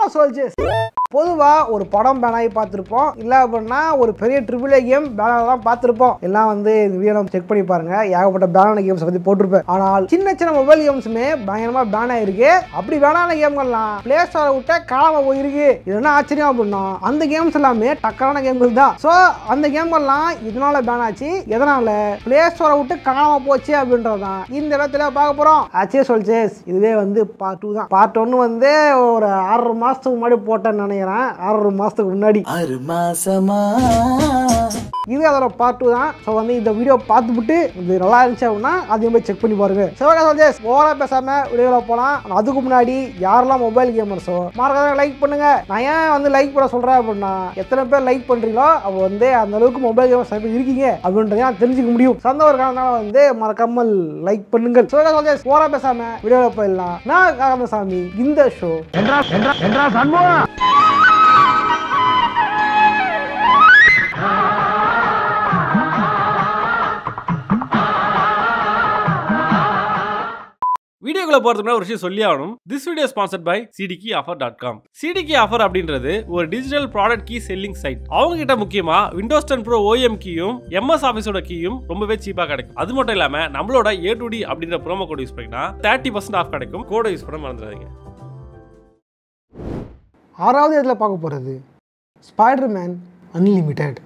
சொல்லிச்சு பொதுவா ஒரு படம் பேனாகி பார்த்துருப்போம் இல்ல அப்படின்னா ஒரு பெரிய ட்ரிபிள் ஏ கேம் பேனர்லாம் பார்த்துருப்போம் எல்லாம் வந்து இந்த வீடியோ செக் பண்ணி பாருங்க ஏகப்பட்ட பேனான கேம்ஸ் பத்தி போட்டிருப்பேன் ஆனால் சின்ன சின்ன மொபைல் கேம்ஸுமே பயங்கரமா பேன் ஆயிருக்கு அப்படி பேனான கேம்கள்லாம் பிளே ஸ்டோரை விட்ட காணாம போயிருக்கு இது என்ன ஆச்சரியம் அப்படின்னா அந்த கேம்ஸ் எல்லாமே டக்கரான கேம்கள் தான் ஸோ அந்த கேம்கள்லாம் இதனால பேன் ஆச்சு எதனால பிளே ஸ்டோரை விட்டு காணாம போச்சு அப்படின்றது தான் இந்த இடத்துல பார்க்க போறோம் ஆச்சே சொல்ச்சேஸ் இதுவே வந்து பார்ட் டூ தான் பார்ட் ஒன்று வந்து ஒரு ஆறரை மாசத்துக்கு முன்னாடி போட்டேன்னு நினைக்கிறேன் ஆறரை மாசத்துக்கு முன்னாடி ஆறு மாசமா இது அதோட பார்ட் டூ தான் ஸோ வந்து இந்த வீடியோ பார்த்துவிட்டு இது நல்லா இருந்துச்சு அப்படின்னா அதையும் போய் செக் பண்ணி பாருங்க சிவகா சோல்ஜர்ஸ் ஓவரா பேசாம வீடியோவில் போகலாம் ஆனா அதுக்கு முன்னாடி யாரெல்லாம் மொபைல் கேமர்ஸோ மறக்காம லைக் பண்ணுங்க நான் ஏன் வந்து லைக் பண்ண சொல்றேன் அப்படின்னா எத்தனை பேர் லைக் பண்றீங்களோ அப்போ வந்து அந்த அளவுக்கு மொபைல் கேமர்ஸ் இருக்கீங்க அப்படின்றத நான் தெரிஞ்சுக்க முடியும் சொந்த ஒரு காரணத்தால வந்து மறக்காமல் லைக் பண்ணுங்கள் சிவகா சோல்ஜர்ஸ் ஓவரா பேசாம வீடியோவில் போயிடலாம் நான் காகந்தசாமி இந்த ஷோ வீடியோக்குள்ள போறதுக்கு முன்னாடி ஒரு விஷயம் சொல்லி ஆகணும் this video sponsored by CDK offer dot com CDK offer அப்படின்றது ஒரு digital product key selling site அவங்க கிட்ட முக்கியமா விண்டோஸ் டென் ப்ரோ ஓஎம் கீயும் எம்எஸ் ஆஃபீஸோட கீயும் ரொம்பவே சீப்பா கிடைக்கும் அது மட்டும் இல்லாம நம்மளோட ஏ டு டி அப்படின்ற ப்ரோமோ கோட் யூஸ் பண்ணினா தேர்ட்டி பர்சன்ட் ஆஃப் கிடைக்கும் கோடை யூஸ் பண்ண மறந்துடாதீங்க ஆறாவது இடத்துல பார்க்க போகிறது ஸ்பைடர் மேன் அன்லிமிட்டெட்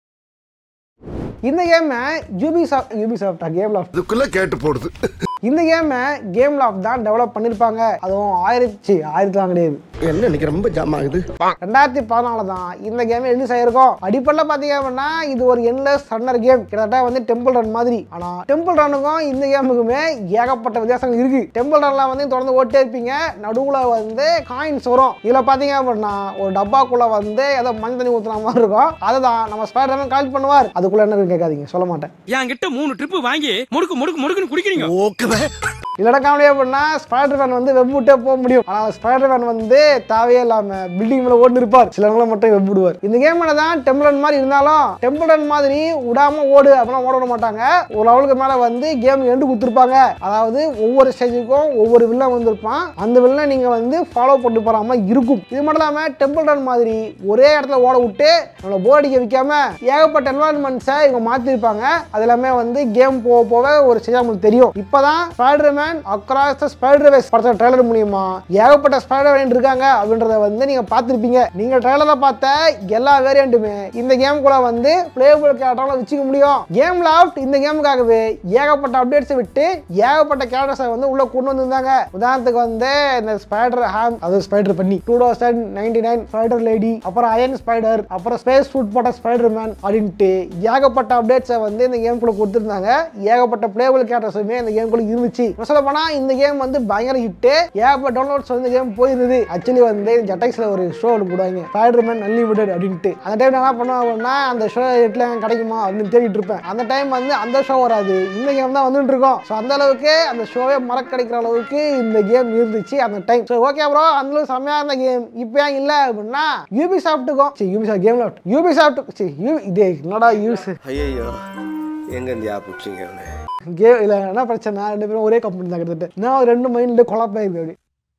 இந்த கேமை யூபி சாஃப்ட் யூபி சாஃப்டா கேம் லாஃப்ட் இதுக்குள்ள கேட்டு போடுது இந்த கேமை கேம் லாஃப்ட் தான் டெவலப் பண்ணியிருப்பாங்க அதுவும் ஆயிரத்தி ஆயிரத்துலாம் கிடையாது என்ன இன்னைக்கு ரொம்ப ஜாம் ஆகுது ரெண்டாயிரத்தி பதினாலு தான் இந்த கேம் ரிலீஸ் ஆயிருக்கும் அடிப்படையில் பார்த்தீங்க அப்படின்னா இது ஒரு என்லெஸ் ரன்னர் கேம் கிட்டத்தட்ட வந்து டெம்பிள் ரன் மாதிரி ஆனால் டெம்பிள் ரன்னுக்கும் இந்த கேமுக்குமே ஏகப்பட்ட வித்தியாசங்கள் இருக்கு டெம்பிள் ரன்லாம் வந்து தொடர்ந்து ஓட்டே இருப்பீங்க நடுவில் வந்து காயின்ஸ் வரும் இதில் பார்த்தீங்க அப்படின்னா ஒரு டப்பாக்குள்ள வந்து ஏதோ மண் தண்ணி ஊற்றுன மாதிரி இருக்கும் அதை தான் நம்ம ஸ்பைடர்மேன் கால் பண்ணுவார் அதுக்குள்ள என்ன இருக்குன்னு கேட்காதீங்க சொல்ல மாட்டேன் என்கிட்ட மூணு ட்ரிப் வாங்கி முடுக்கு முடுக்கு முடுக்குன்னு குடிக்கிறீங்க ஓகே இல்லைனா காமெடி அப்படின்னா ஸ்பைடர் மேன் வந்து வெப் விட்டே போக முடியும் ஆனால் ஸ்பைடர் மேன் வந்து தேவையே இல்லாம பில்டிங் மேல ஓடி இருப்பார் சிலவங்களை மட்டும் வெப் விடுவார் இந்த கேம் தான் டெம்பிள் ரன் மாதிரி இருந்தாலும் டெம்பிள் ரன் மாதிரி விடாம ஓடு அப்படிலாம் ஓட விட மாட்டாங்க ஒரு லெவலுக்கு மேல வந்து கேம் எண்டு கொடுத்துருப்பாங்க அதாவது ஒவ்வொரு ஸ்டேஜுக்கும் ஒவ்வொரு வில்லன் வந்திருப்பான் அந்த வில்லனை நீங்க வந்து ஃபாலோ பண்ணி போறாம இருக்கும் இது மட்டும் இல்லாம டெம்பிள் ரன் மாதிரி ஒரே இடத்துல ஓட விட்டு நம்மளை போர் அடிக்க வைக்காம ஏகப்பட்ட என்வாரன்மெண்ட்ஸை இவங்க மாத்திருப்பாங்க அது எல்லாமே வந்து கேம் போக போக ஒரு ஸ்டேஜ் உங்களுக்கு தெரியும் இப்பதான் Spider Man Across the Spider Verse படத்தோட ட்ரைலர் மூலியமா ஏகப்பட்ட ஸ்பைடர் வேரியன்ட் இருக்காங்க அப்படின்றத வந்து நீங்க பார்த்திருப்பீங்க நீங்க ட்ரைலர்ல பார்த்த எல்லா வேரியண்ட்டுமே இந்த கேம் கூட வந்து பிளேபிள் கேரக்டரால வச்சுக்க முடியும் கேம் லாஃப்ட் இந்த கேமுக்காகவே ஏகப்பட்ட அப்டேட்ஸை விட்டு ஏகப்பட்ட கேரக்டர்ஸை வந்து உள்ள கொண்டு வந்திருந்தாங்க உதாரணத்துக்கு வந்து இந்த ஸ்பைடர் ஹேம் அது ஸ்பைடர் பண்ணி two thousand ninety nine spider lady அப்புறம் அயன் ஸ்பைடர் அப்புறம் ஸ்பேஸ் ஃபுட் போட்ட ஸ்பைடர் மேன் அப்படின்ட்டு ஏகப்பட்ட அப்டேட்ஸை வந்து இந்த கேம்குள்ள கொடுத்துருந்தாங்க ஏகப்பட்ட பிளேபிள் கேரக்டர்ஸுமே இந்த கேம்குள்ள இருந்துச்சு இன்னும் சொல்ல போனா இந்த கேம் வந்து பயங்கர ஹிட்டு ஏகப்பட்ட டவுன்லோட்ஸ் வந்து கேம் போயிருந்தது ஆக்சுவலி வந்து ஜெட்டக்ஸ்ல ஒரு ஷோ ஒன்று போடுவாங்க ஸ்பைடர் மேன் அன்லிமிடெட் அப்படின்ட்டு அந்த டைம் என்ன பண்ணுவேன் அப்படின்னா அந்த ஷோ எட்ல கிடைக்குமா அப்படின்னு தேடிட்டு இருப்பேன் அந்த டைம் வந்து அந்த ஷோ வராது இந்த கேம் தான் வந்துட்டு இருக்கோம் ஸோ அந்த அளவுக்கு அந்த ஷோவே மறக்க கிடைக்கிற அளவுக்கு இந்த கேம் இருந்துச்சு அந்த டைம் ஸோ ஓகே ப்ரோ அந்த அளவுக்கு செம்மையா இருந்த கேம் இப்போ ஏன் இல்லை அப்படின்னா யூபி சாஃப்ட்டுக்கும் சரி Ubisoft Gameloft Ubisoft சரி யூ இது என்னடா யூஸ் ஐயோ எங்க இருந்து ஆப்பிச்சிங்க அவனை கேம் இல்லை என்ன பிரச்சனை ரெண்டு பேரும் ஒரே கம்பெனி தான் கிட்டத்தட்ட நான் ஒரு ரெண்டு மைண்டில் குழப்பாயிருக்கு அப்படி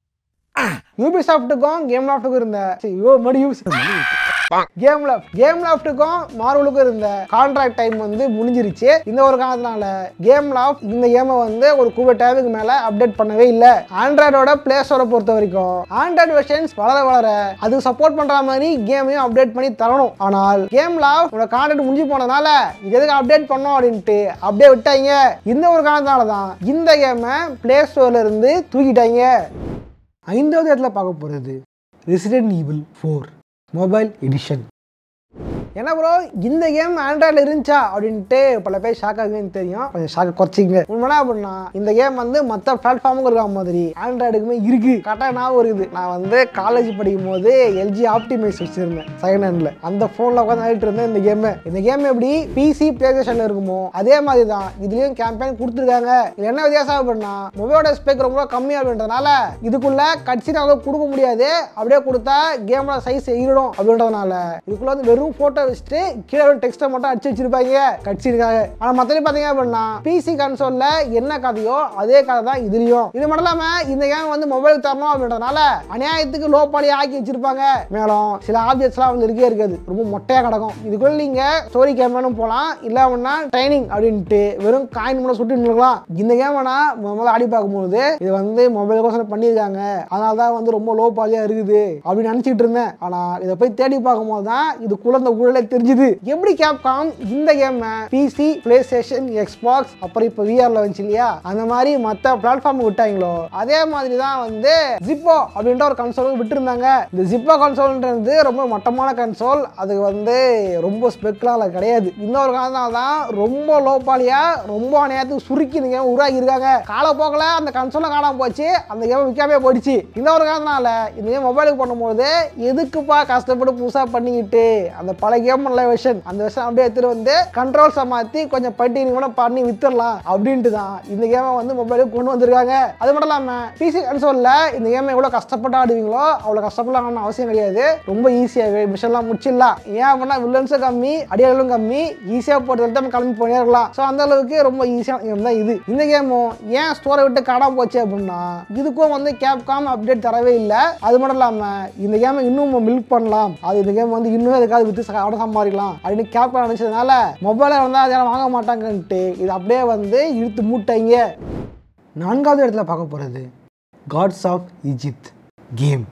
யூபி சாஃப்ட்டுக்கும் கேம் லாஃப்ட்டுக்கும் இருந்த சரி யோ மறுபடி யூபி கேம் லாஃப்ட் கேம் லாஃப்ட்டுக்கும் மார்வலுக்கும் இருந்த கான்ட்ராக்ட் டைம் வந்து முடிஞ்சிருச்சு இந்த ஒரு காரணத்தினால கேம் லாஃப்ட் இந்த கேமை வந்து ஒரு குறிப்பிட்ட டைமுக்கு மேலே அப்டேட் பண்ணவே இல்லை ஆண்ட்ராய்டோட பிளே ஸ்டோரை பொறுத்த வரைக்கும் ஆண்ட்ராய்டு வெர்ஷன்ஸ் வளர வளர அது சப்போர்ட் பண்ற மாதிரி கேமையும் அப்டேட் பண்ணி தரணும் ஆனால் கேம் லாஃப்ட் உங்களோட கான்ட்ராக்ட் முடிஞ்சு போனதுனால இது எதுக்கு அப்டேட் பண்ணோம் அப்படின்ட்டு அப்படியே விட்டாங்க இந்த ஒரு காரணத்தினால தான் இந்த கேமை பிளே ஸ்டோர்ல இருந்து தூக்கிட்டாங்க ஐந்தாவது இடத்துல பார்க்க போகிறது Resident Evil four mobile edition என்ன ப்ரோ இந்த கேம் ஆண்ட்ராய்டில் இருந்துச்சா அப்படின்ட்டு பல பேர் ஷாக் ஆகுதுன்னு தெரியும் கொஞ்சம் ஷாக் குறைச்சிங்க உண்மைனா அப்படின்னா இந்த கேம் வந்து மற்ற பிளாட்ஃபார்முக்கு இருக்க மாதிரி ஆண்ட்ராய்டுக்குமே இருக்கு கரெக்டாக ஞாபகம் இருக்குது நான் வந்து காலேஜ் படிக்கும் போது எல்ஜி ஆப்டிமைஸ் வச்சிருந்தேன் செகண்ட் ஹேண்டில் அந்த ஃபோனில் உட்காந்து ஆடிட்டு இருந்தேன் இந்த கேம் இந்த கேம் எப்படி பிசி பிளே ஸ்டேஷனில் இருக்குமோ அதே மாதிரி தான் இதுலேயும் கேம்பெயின் கொடுத்துருக்காங்க இது என்ன வித்தியாசம் அப்படின்னா மொபைலோட ஸ்பேக் ரொம்ப கம்மி அப்படின்றதுனால இதுக்குள்ள கட்சினால கொடுக்க முடியாது அப்படியே கொடுத்தா கேமோட சைஸ் எகிடும் அப்படின்றதுனால இதுக்குள்ள வந்து வெறும் ஃபோட்டோ வச்சுட்டு கீழே டெக்ஸ்ட்டை மட்டும் அடிச்சு வச்சிருப்பாங்க கட்சிருக்காங்க ஆனா மத்தபடி பாத்தீங்க அப்படின்னா பிசி கன்சோல்ல என்ன கதையோ அதே கதை தான் இதுலயும் இது மட்டும் இல்லாம இந்த கேம் வந்து மொபைல் தரணும் அப்படின்றதுனால அநியாயத்துக்கு லோ பாலி ஆக்கி வச்சிருப்பாங்க மேலும் சில ஆப்ஜெக்ட்ஸ்லாம் வந்து இருக்கே இருக்காது ரொம்ப மொட்டையா கிடக்கும் இதுக்குள்ள நீங்க ஸ்டோரி கேம்னு போகலாம் இல்ல அப்படின்னா ட்ரைனிங் அப்படின்ட்டு வெறும் காயின் மூலம் சுட்டு நின்றுக்கலாம் இந்த கேம் வேணா முதல்ல ஆடி பார்க்கும்போது இது வந்து மொபைல் கோசம் பண்ணியிருக்காங்க அதனால தான் வந்து ரொம்ப லோ பாலியா இருக்குது அப்படின்னு நினைச்சிட்டு இருந்தேன் ஆனா இதை போய் தேடி பார்க்கும்போது தான் இது குழந்தை ஊழலே தெரிஞ்சுது எப்படி கேப்காம் இந்த game PC PlayStation Xbox அப்புறம் இப்போ விஆர்ல வந்துச்சு இல்லையா அந்த மாதிரி மற்ற பிளாட்ஃபார்ம் விட்டாங்களோ அதே மாதிரி தான் வந்து ஜிப்போ அப்படின்ற ஒரு கன்சோல் விட்டுருந்தாங்க இந்த ஜிப்போ கன்சோல்ன்றது ரொம்ப மட்டமான கன்சோல் அது வந்து ரொம்ப ஸ்பெக்லாம் அதில் கிடையாது இன்னொரு காரணம் தான் ரொம்ப லோ பாலியா ரொம்ப நேரத்துக்கு சுருக்கி இந்த கேம் உருவாக்கி இருக்காங்க காலப்போக்கில் அந்த கன்சோலை காணாம போச்சு அந்த கேம் விற்காமே போயிடுச்சு இந்த ஒரு காரணனால இந்த கேம் மொபைலுக்கு பண்ணும்போது எதுக்குப்பா கஷ்டப்பட்டு புதுசாக பண்ணிக்கிட்டு அந்த பழைய கேம் நல்ல வெர்ஷன் அந்த வெர்ஷன் அப்படியே எடுத்துட்டு வந்து கண்ட்ரோல்ஸை மாற்றி கொஞ்சம் பட்டி கூட பண்ணி வித்துடலாம் அப்படின்ட்டு தான் இந்த கேமை வந்து மொபைலுக்கு கொண்டு வந்திருக்காங்க அது மட்டும் இல்லாமல் பிசி கன்சோலில் இந்த கேமை எவ்வளோ கஷ்டப்பட்டு ஆடுவீங்களோ அவ்வளோ கஷ்டப்படலாம்னு அவசியம் கிடையாது ரொம்ப ஈஸியாகவே மிஷன்லாம் முடிச்சிடலாம் ஏன் அப்படின்னா வில்லன்ஸும் கம்மி அடியாளும் கம்மி ஈஸியாக போட்டு நம்ம கிளம்பி போனே இருக்கலாம் ஸோ அந்த அளவுக்கு ரொம்ப ஈஸியான கேம் தான் இது இந்த கேமும் ஏன் ஸ்டோரை விட்டு காணாம போச்சு அப்படின்னா இதுக்கும் வந்து கேப்காம் அப்டேட் தரவே இல்லை அது மட்டும் இல்லாமல் இந்த கேமை இன்னும் மில்க் பண்ணலாம் அது இந்த கேம் வந்து இன்னும் எதுக்காவது வித்து ச- அவனை சம்பாதிக்கலாம் அப்படின்னு கேப்காம் நினச்சதுனால மொபைலை வந்து அதை யாரும் வாங்க மாட்டாங்கன்ட்டு இது அப்படியே வந்து இழுத்து மூட்டாங்க நான்காவது இடத்துல பார்க்க போகிறது காட்ஸ் ஆஃப் ஈஜிப்த் கேம்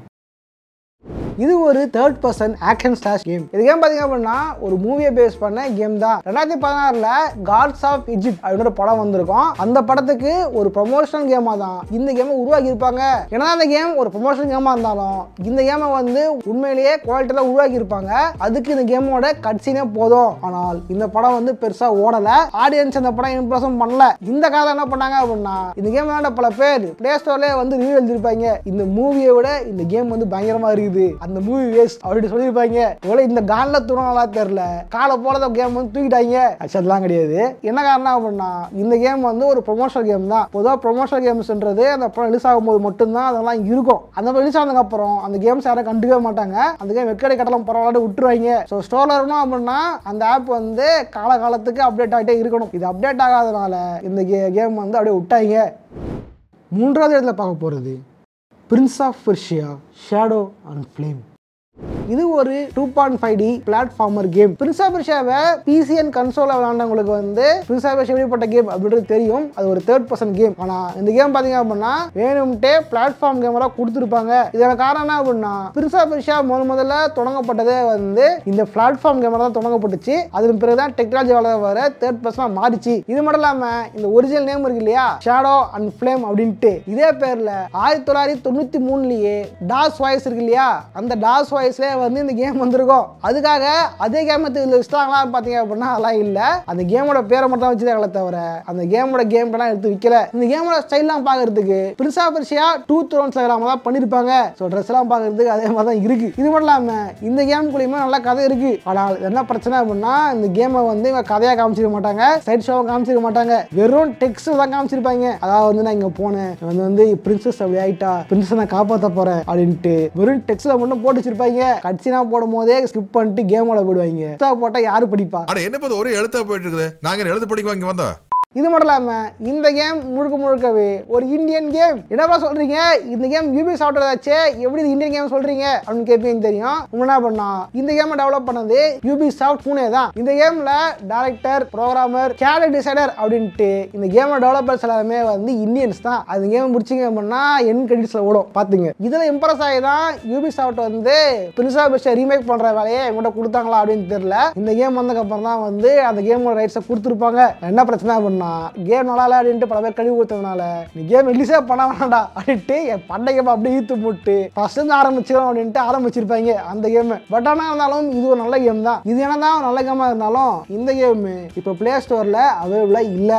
இது ஒரு third person action slash game இது கேம் பார்த்தீங்க அப்படின்னா ஒரு மூவியை பேஸ் பண்ண கேம் தான் ரெண்டாயிரத்தி பதினாறுல காட்ஸ் ஆஃப் இஜிப்ட் அப்படின்னு ஒரு படம் வந்திருக்கும் அந்த படத்துக்கு ஒரு ப்ரொமோஷனல் கேமாக தான் இந்த கேமை உருவாக்கி இருப்பாங்க ஏன்னா அந்த கேம் ஒரு ப்ரொமோஷனல் கேமாக இருந்தாலும் இந்த கேமை வந்து உண்மையிலேயே குவாலிட்டியில் உருவாக்கி இருப்பாங்க அதுக்கு இந்த கேமோட கட்சினே போதும் ஆனால் இந்த படம் வந்து பெருசா ஓடல ஆடியன்ஸ் இந்த படம் இம்ப்ரெஸும் பண்ணல இந்த காலம் என்ன பண்ணாங்க அப்படின்னா இந்த கேம் விளையாண்ட பல பேர் பிளே ஸ்டோர்லேயே வந்து ரிவ்யூ எழுதிருப்பாங்க இந்த மூவியை விட இந்த கேம் வந்து பயங்கரமா இருக்குது அந்த மூவி வேஸ்ட் அப்படின்னு சொல்லியிருப்பாங்க ஒருவேளை இந்த கான்ல தூணலா தெரியல காலை போல அந்த கேம் வந்து தூக்கிட்டாங்க Actually அதெல்லாம் கிடையாது என்ன காரணம் அப்படின்னா இந்த கேம் வந்து ஒரு ப்ரொமோஷனல் கேம் தான் பொதுவாக ப்ரொமோஷனல் கேம்ஸ்ன்றது அந்த படம் ரிலீஸ் ஆகும்போது மட்டும்தான் அதெல்லாம் இருக்கும் அந்த ரிலீஸ் ஆனதுக்கு அப்புறம் அந்த கேம்ஸ் யாரும் கண்டுக்கவே மாட்டாங்க அந்த கேம் வெக்கடை கட்டலாம் பரவாயில்ல விட்டுருவாங்க ஸோ ஸ்டோரில் இருக்கணும் அப்படின்னா அந்த ஆப் வந்து காலகாலத்துக்கு அப்டேட் ஆகிட்டே இருக்கணும் இது அப்டேட் ஆகாதனால இந்த கேம் வந்து அப்படியே விட்டாங்க மூன்றாவது இடத்துல பார்க்க போகிறது Prince of Persia Shadow and Flame இது ஒரு two point five D platformer game பிரின்சா பெர்ஷியாவை பிசி அண்ட் கன்சோல விளாண்டவங்களுக்கு வந்து பிரின்சா பெர்ஷியா எப்படிப்பட்ட கேம் அப்படின்றது தெரியும் அது ஒரு தேர்ட் பர்சன் கேம் ஆனால் இந்த கேம் பார்த்தீங்க அப்படின்னா வேணும்ட்டே பிளாட்ஃபார்ம் கேமரா கொடுத்துருப்பாங்க இதோட காரணம் என்ன அப்படின்னா பிரின்சா பெர்ஷியா முதல் முதல்ல தொடங்கப்பட்டதே வந்து இந்த பிளாட்ஃபார்ம் கேமரா தான் தொடங்கப்பட்டுச்சு அதன் பிறகு தான் டெக்னாலஜி வளர வர தேர்ட் பர்சனாக மாறிச்சு இது மட்டும் இல்லாமல் இந்த ஒரிஜினல் நேம் இருக்கு இல்லையா ஷேடோ அண்ட் ஃப்ளேம் அப்படின்ட்டு இதே பேர்ல ஆயிரத்தி தொள்ளாயிரத்தி தொண்ணூத்தி மூணுலயே டாஸ் வாய்ஸ் இருக்கு இல்லையா அந்த டாஸ் வாய்ஸ்ல வந்து இந்த கேம் வந்திருக்கும் அதுக்காக அதே கேம் இதில் வச்சுட்டாங்களா பார்த்தீங்க அப்படின்னா அதெல்லாம் இல்லை அந்த கேமோட பேரை மட்டும் தான் வச்சிருக்காங்களே தவிர அந்த கேமோட கேம் எல்லாம் எடுத்து விற்கல இந்த கேமோட ஸ்டைல்லாம் பார்க்கறதுக்கு பெருசா பெருசியா டூ த்ரோன்ஸ் தான் பண்ணியிருப்பாங்க ஸோ ட்ரெஸ் எல்லாம் பார்க்கறதுக்கு அதே மாதிரி தான் இருக்கு இது மட்டும் இல்லாம இந்த கேமுக்குள்ளேயுமே நல்ல கதை இருக்கு ஆனால் என்ன பிரச்சனை அப்படின்னா இந்த கேமை வந்து இவங்க கதையாக காமிச்சிருக்க மாட்டாங்க சைட் ஷோவை காமிச்சிருக்க மாட்டாங்க வெறும் டெக்ஸ்ட் தான் காமிச்சிருப்பாங்க அதாவது வந்து நான் இங்க போனேன் இவன் வந்து வந்து பிரின்சஸ் அப்படி ஆயிட்டா பிரின்சஸ் நான் காப்பாற்ற போறேன் அப்படின்ட்டு வெறும் டெக்ஸ்ட்ல மட்டும் போட்டு வச்சிருப்பாங்க கட்சினா போடும் போதே ஸ்கிப் பண்ணிட்டு கேமோட போடுவாங்க Extra போட்டா யாரு படிப்பா அட என்ன போது ஒரே எழுத்தா போயிட்டு இருக்குது நாங்க எழுத படிக்க இங்க வந்தோம் இது மட்டும் இல்லாம இந்த கேம் முழுக்க முழுக்கவே ஒரு இந்தியன் கேம் என்னப்பா சொல்றீங்க இந்த கேம் யூபி சாஃப்ட்வேர் ஆச்சே எப்படி இது இந்தியன் கேம் சொல்றீங்க அப்படின்னு கேட்பீங்க தெரியும் உங்க என்ன பண்ணா இந்த கேமை டெவலப் பண்ணது யூபி சாஃப்ட் பூனே தான் இந்த கேம்ல டைரக்டர் ப்ரோக்ராமர் கேரக்டர் டிசைனர் அப்படின்ட்டு இந்த கேமோட டெவலப்பர்ஸ் எல்லாருமே வந்து இந்தியன்ஸ் தான் அது கேம் முடிச்சிங்க அப்படின்னா என் கிரெடிட்ஸ்ல ஓடும் பாத்துங்க இதுல இம்ப்ரெஸ் ஆகி தான் யூபி சாஃப்ட் வந்து பிரின்சா பெஸ்ட் ரீமேக் பண்ற வேலையை எங்கிட்ட கொடுத்தாங்களா அப்படின்னு தெரியல இந்த கேம் வந்ததுக்கு அப்புறம் தான் வந்து அந்த கேமோட ரைட்ஸை கொடுத்துருப்பாங்க என்ன பிரச்சனை அப்படின்னா கேம் நல்லா இல்லை அப்படின்ட்டு பல பேர் கழுவி கொடுத்ததுனால நீ கேம் ரிலீஸே பண்ண வேணாம்டா அப்படின்ட்டு என் பண்டை கேம் அப்படியே ஈத்து முட்டு ஃபர்ஸ்ட் இருந்து ஆரம்பிச்சிடும் அப்படின்ட்டு ஆரம்பிச்சிருப்பாங்க அந்த கேம் பட் ஆனால் இருந்தாலும் இது ஒரு நல்ல கேம் தான் இது என்னதான் நல்ல கேமாக இருந்தாலும் இந்த கேம் இப்போ பிளே ஸ்டோரில் அவைலபிளாக இல்லை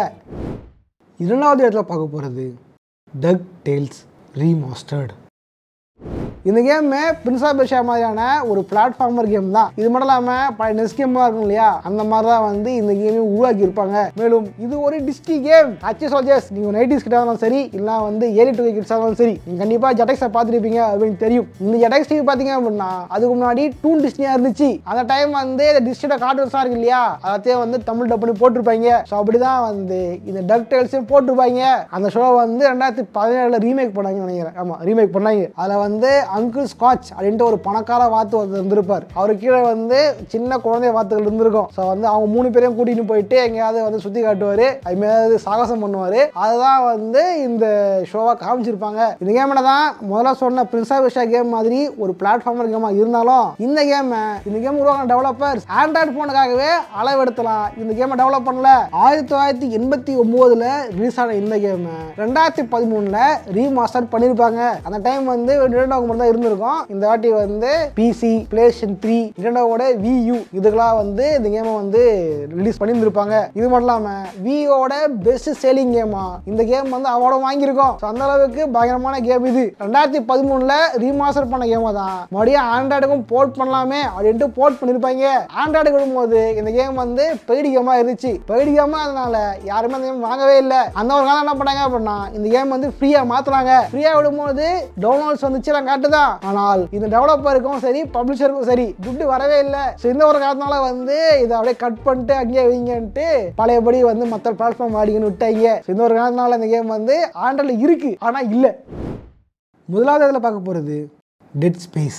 இரண்டாவது இடத்துல பார்க்க போகிறது டக் டேல்ஸ் ரீமாஸ்டர்டு இந்த கேம் பிரின்சா பெர்ஷா மாதிரியான ஒரு பிளாட்ஃபார்மர் கேம் தான் இது மட்டும் இல்லாமல் பழைய நெஸ் கேம்லாம் இருக்கும் இல்லையா அந்த மாதிரி தான் வந்து இந்த கேமையும் உருவாக்கி இருப்பாங்க மேலும் இது ஒரு டிஸ்டி கேம் ஹச்சி சோல்ஜர்ஸ் நீங்கள் நைன்டிஸ் கிட்ட இருந்தாலும் சரி இல்லை வந்து ஏரி டூ கிட்ஸாக இருந்தாலும் சரி நீங்கள் கண்டிப்பாக ஜெடெக்ஸை பார்த்துருப்பீங்க அப்படின்னு தெரியும் இந்த ஜெடெக்ஸ் டிவி பார்த்தீங்க அப்படின்னா அதுக்கு முன்னாடி டூன் டிஸ்னியாக இருந்துச்சு அந்த டைம் வந்து இந்த டிஸ்டியோட கார்ட்டூன்ஸ்லாம் இருக்கு இல்லையா அதத்தையும் வந்து தமிழ் டப் பண்ணி போட்டிருப்பாங்க ஸோ அப்படி தான் வந்து இந்த டக் டேல்ஸையும் போட்டிருப்பாங்க அந்த ஷோ வந்து ரெண்டாயிரத்தி பதினேழில் ரீமேக் பண்ணாங்கன்னு நினைக்கிறேன் ஆமாம் ரீமேக் பண்ணாங்க அதில் வந்து அங்கிள் ஸ்காட்ச் அப்படின்ட்டு ஒரு பணக்கார வாத்து ஒருத்தர் இருந்திருப்பார் அவர் கீழே வந்து சின்ன குழந்தை வாத்துகள் இருந்திருக்கும் ஸோ வந்து அவங்க மூணு பேரையும் கூட்டிட்டு போயிட்டு எங்கேயாவது வந்து சுற்றி காட்டுவார் அதுமாதிரி சாகசம் பண்ணுவார் அதுதான் வந்து இந்த ஷோவாக காமிச்சிருப்பாங்க இந்த கேமில் தான் முதல்ல சொன்ன பிரின்சா விஷா கேம் மாதிரி ஒரு பிளாட்ஃபார்மர் கேமாக இருந்தாலும் இந்த கேமை இந்த கேம் உருவாக்கின டெவலப்பர்ஸ் ஆண்ட்ராய்டு ஃபோனுக்காகவே அளவெடுத்தலாம் இந்த கேமை டெவலப் பண்ணல ஆயிரத்தி தொள்ளாயிரத்தி எண்பத்தி ஒம்போதுல ரிலீஸ் ஆன இந்த கேம் ரெண்டாயிரத்தி பதிமூணுல ரீமாஸ்டர் பண்ணியிருப்பாங்க அந்த டைம் வந்து நிரண்டாவுக்கு மட்டும் தான் இருந்திருக்கும் இந்த வாட்டி வந்து பிசி பிளேஸ்டேஷன் த்ரீ நிரண்டாவோட வியூ இதுக்கெல்லாம் வந்து இந்த கேமை வந்து ரிலீஸ் பண்ணியிருந்திருப்பாங்க இது மட்டும் இல்லாமல் வியோட பெஸ்ட் சேலிங் கேமா இந்த கேம் வந்து அவார்டும் வாங்கியிருக்கோம் ஸோ அந்த அளவுக்கு பயங்கரமான கேம் இது ரெண்டாயிரத்தி பதிமூணுல ரீமாஸ்டர் பண்ண கேமை தான் மறுபடியும் ஆண்ட்ராய்டுக்கும் போர்ட் பண்ணலாமே அப்படின்ட்டு போர்ட் பண்ணியிருப்பாங்க ஆண்ட்ராய்டு விடும்போது இந்த கேம் வந்து பெய்டு கேமாக இருந்துச்சு பெய்டு கேமாக அதனால யாருமே அந்த கேம் வாங்கவே இல்லை அந்த ஒரு காலம் என்ன பண்ணாங்க அப்படின்னா இந்த கேம் வந்து ஃப்ரீயாக மாற்றுறாங்க ஃப்ரீயாக விடும்போது டவுன்லோட்ஸ் வந்துச்சு எல்லாம் காட்டுதான் ஆனால் இந்த டெவலப்பருக்கும் சரி பப்ளிஷருக்கும் சரி துட்டு வரவே இல்லை ஸோ இந்த ஒரு காரணத்தினால வந்து இதை அப்படியே கட் பண்ணிட்டு அங்கேயே வைங்கன்ட்டு பழையபடி வந்து மற்ற பிளாட்ஃபார்ம் ஆடிங்கன்னு விட்டாங்க So இந்த ஒரு காரணத்தினால இந்த கேம் வந்து ஆண்ட்ராய்டில் இருக்கு ஆனால் இல்லை முதலாவது இதில் பார்க்க போகிறது டெட் ஸ்பேஸ்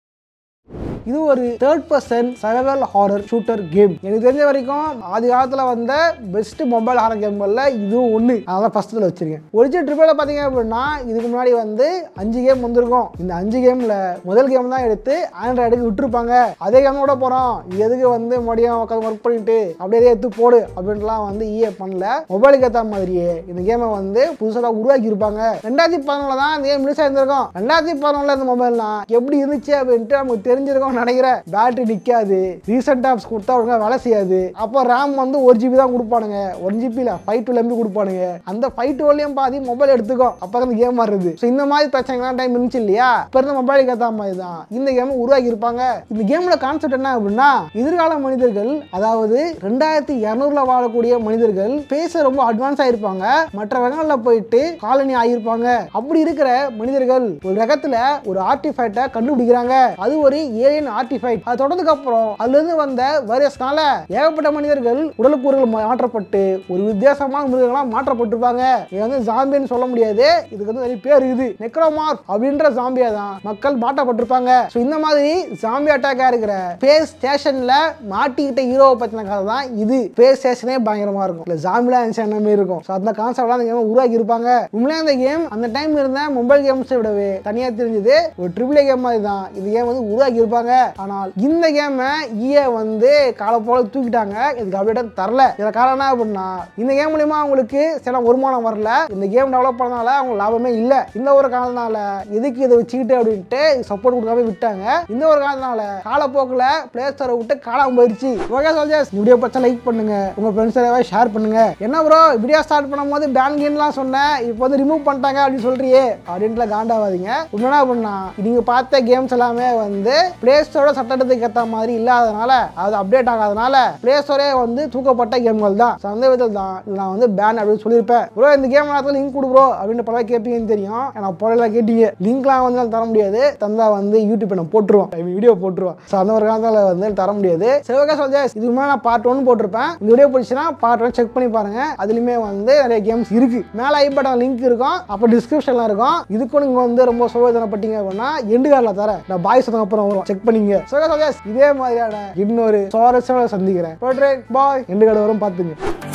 இது ஒரு third person survival horror shooter game எனக்கு தெரிஞ்ச வரைக்கும் ஆதி காலத்தில் வந்த பெஸ்ட் மொபைல் ஹாரர் கேம்களில் இதுவும் ஒன்று அதெல்லாம் ஃபஸ்ட்டில் வச்சிருக்கேன் ஒரிஜினல் ட்ரிபிளில் பார்த்தீங்க அப்படின்னா இதுக்கு முன்னாடி வந்து அஞ்சு கேம் வந்திருக்கும் இந்த அஞ்சு கேமில் முதல் கேம் தான் எடுத்து ஆண்ட்ராய்டுக்கு விட்டுருப்பாங்க அதே கேம் கூட போகிறோம் இது எதுக்கு வந்து மறுபடியும் உட்காந்து ஒர்க் பண்ணிட்டு அப்படியே எடுத்து போடு அப்படின்ட்டுலாம் வந்து ஈஏ பண்ணல மொபைலுக்கு ஏற்ற மாதிரியே இந்த கேமை வந்து புதுசாக உருவாக்கி இருப்பாங்க ரெண்டாயிரத்தி பதினொன்றில் தான் இந்த கேம் ரிலீஸ் ஆயிருந்திருக்கும் ரெண்டாயிரத்தி பதினொன்றில் இந்த மொபைல்லாம் எப்படி இருந்துச்சு அப்படின்ட்டு நமக்கு தெரிஞ்சிருக்கும் நினைக்கிறேன் பேட்டரி நிற்காது ரீசெண்ட் ஆப்ஸ் கொடுத்தா ஒழுங்கா வேலை செய்யாது அப்போ ரேம் வந்து ஒரு ஜிபி தான் கொடுப்பானுங்க ஒன் ஜிபியில் ஃபைவ் டுவெல் எம்பி கொடுப்பானுங்க அந்த ஃபைவ் டுவெல்லையும் பாதி மொபைல் எடுத்துக்கும் அப்போ அந்த கேம் வருது ஸோ இந்த மாதிரி பிரச்சனைலாம் டைம் இருந்துச்சு இல்லையா இப்போ இருந்த மொபைலுக்கு ஏற்ற மாதிரி தான் இந்த கேம் உருவாக்கி இருப்பாங்க இந்த கேமோட கான்செப்ட் என்ன அப்படின்னா எதிர்கால மனிதர்கள் அதாவது ரெண்டாயிரத்தி இரநூறுல வாழக்கூடிய மனிதர்கள் பேச ரொம்ப அட்வான்ஸ் ஆயிருப்பாங்க மற்ற ரகங்களில் போயிட்டு காலனி ஆகியிருப்பாங்க அப்படி இருக்கிற மனிதர்கள் ஒரு ரகத்துல ஒரு ஆர்டிஃபைட்டை கண்டுபிடிக்கிறாங்க அது ஒரு ஏலியன் ஆர்டிஃபைட் அது தொடர்ந்ததுக்கு அப்புறம் அதுல இருந்து வந்த வைரஸ்னால ஏகப்பட்ட மனிதர்கள் உடலுக்கூறுகள் மாற்றப்பட்டு ஒரு வித்தியாசமான மிருகங்களா மாற்றப்பட்டிருப்பாங்க இது வந்து ஜாம்பின்னு சொல்ல முடியாது இதுக்கு வந்து நிறைய பேர் இருக்குது நெக்ரோமார்க் அப்படின்ற ஜாம்பியா தான் மக்கள் மாற்றப்பட்டிருப்பாங்க ஸோ இந்த மாதிரி ஜாம்பி அட்டாக்கா இருக்கிற பேஸ் ஸ்டேஷன்ல மாட்டிக்கிட்ட ஹீரோவை பத்தின கதை தான் இது பேஸ் ஸ்டேஷனே பயங்கரமா இருக்கும் இல்ல ஜாம்பிலாம் என்னமே இருக்கும் ஸோ அந்த கான்செப்ட் அந்த கேம் உருவாக்கி இருப்பாங்க உண்மையிலே இந்த கேம் அந்த டைம் இருந்த மொபைல் கேம்ஸை விடவே தனியா தெரிஞ்சது ஒரு ட்ரிபிள் கேம் மாதிரி தான் இந்த கேம் வந்து உருவாக்கி இருப்பாங்க ஆனால் இந்த கேமை ஈஏ வந்து காலை போல தூக்கிட்டாங்க இதுக்கு அப்டேட் தரல இதில் காரணம் என்ன அப்படின்னா இந்த கேம் மூலியமா அவங்களுக்கு சில வருமானம் வரல இந்த கேம் டெவலப் பண்ணனால அவங்க லாபமே இல்லை இந்த ஒரு காரணத்தினால எதுக்கு இதை வச்சுக்கிட்டு அப்படின்ட்டு சப்போர்ட் கொடுக்காம விட்டாங்க இந்த ஒரு காரணத்தினால காலப்போக்கில் பிளே ஸ்டோரை விட்டு காணாம போயிடுச்சு ஓகே சோல்ஜர்ஸ் வீடியோ பச்சா லைக் பண்ணுங்க உங்க ஃப்ரெண்ட்ஸ் ஏதாவது ஷேர் பண்ணுங்க என்ன ப்ரோ வீடியோ ஸ்டார்ட் பண்ணும்போது பேன் கேம்லாம் சொன்னேன் இப்போ வந்து ரிமூவ் பண்ணிட்டாங்க அப்படின்னு சொல்றியே அப்படின்ட்டு காண்டாவாதீங்க உண்மையா அப்படின்னா நீங்க பார்த்த கேம்ஸ் எல்லாமே வந்து பிளே ஸ்டோரோட சட்டத்துக்கு ஏற்ற மாதிரி இல்லாதனால அது அப்டேட் ஆகாதனால பிளே ஸ்டோரே வந்து தூக்கப்பட்ட கேம்கள் தான் So, அந்த விதத்தில் தான் இது நான் வந்து பேன் அப்படின்னு சொல்லியிருப்பேன் ப்ரோ இந்த கேம் நேரத்தில் லிங்க் கொடு ப்ரோ அப்படின்னு பல கேட்பீங்கன்னு தெரியும் நான் போடல கேட்டீங்க லிங்க்லாம் வந்து தர முடியாது தந்தா வந்து யூடியூப் நான் போட்டுருவோம் வீடியோ போட்டுருவோம் ஸோ அந்த ஒரு காலத்தில் வந்து தர முடியாது சரி ஓகே சொல்ஜாஸ் இதுக்கு மேலே நான் பார்ட் ஒன் போட்டிருப்பேன் இந்த வீடியோ பிடிச்சுன்னா பார்ட் ஒன் செக் பண்ணி பாருங்க அதுலேயுமே வந்து நிறைய கேம்ஸ் இருக்கு மேலே ஐ பட்டன் லிங்க் இருக்கும் அப்போ டிஸ்கிரிப்ஷன்ல இருக்கும் இதுக்கும் நீங்கள் வந்து ரொம்ப சோதனைப்பட்டீங்க அப்படின்னா எண்டு கார்டில் தரேன் நான் பாய்ஸ் அப்புறம் வரும் செக் பண்ணிங்க ஸோ இதே மாதிரியான இன்னொரு சுவாரஸ்யமாக சந்திக்கிறேன் பாய் எண்டு கார்டு வரும் பார்த்துங்க